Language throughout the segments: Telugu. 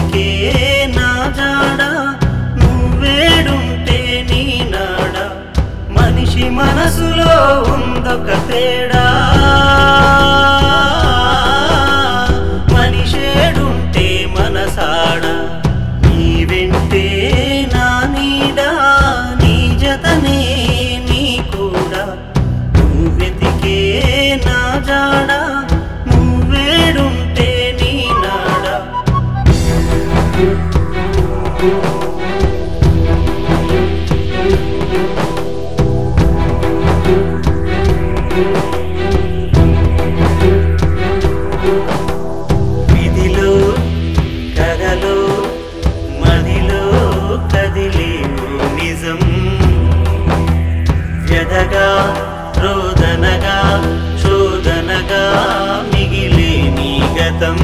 వెతికే నా జాడ నువ్వేడుంటే నీ నాడ మనిషి మనసులో ఉందొక తేడా మనిషేడుంటే మనసాడ నీ వెంటే నా నీడ నీ జతనే నీ కూడా నువ్వు వెతికే నా జాడ నువ్వేడుంటే నీ నాడ విధిలో కథలో మదిలో కదిలే ఓ నిజం వ్యధగా రోదనగా శోధనగా మిగిలే నీ గతం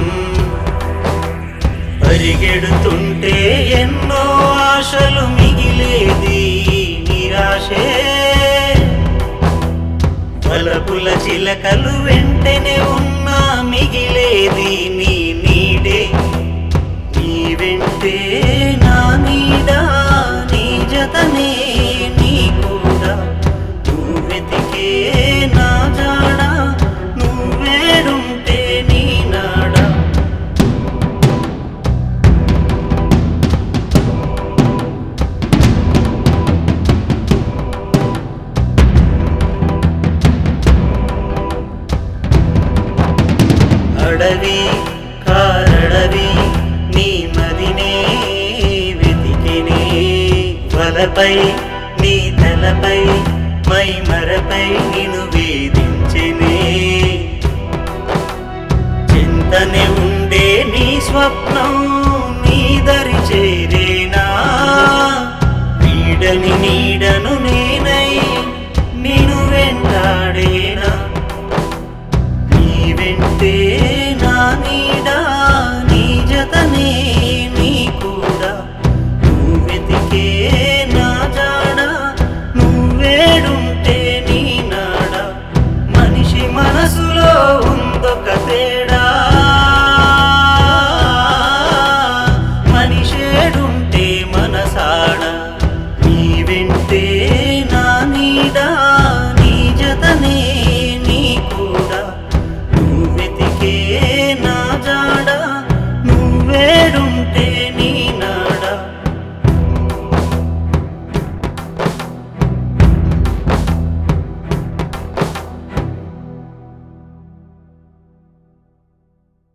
పరిగెడుతుంటే ఎన్నో ఆశలు మిగిలేది నిరాశే బలపుల చిలకలు వెంటనే ఉన్నా మిగిలేది నీ నీడే నీ వెంటే నా నీడా నీ జతనే నీ కూడా నువ్వు వెతికే నా జాడ నువ్వేడుంటే నీ నాడా అడవి కారడవి నీ మదినే వెతికినే వలపై నీ తలపై మై మరపై నిను వేధించినే చింతనే ఉండే నీ స్వప్నం నీ దరి చేరేనా వీడని నీడను నే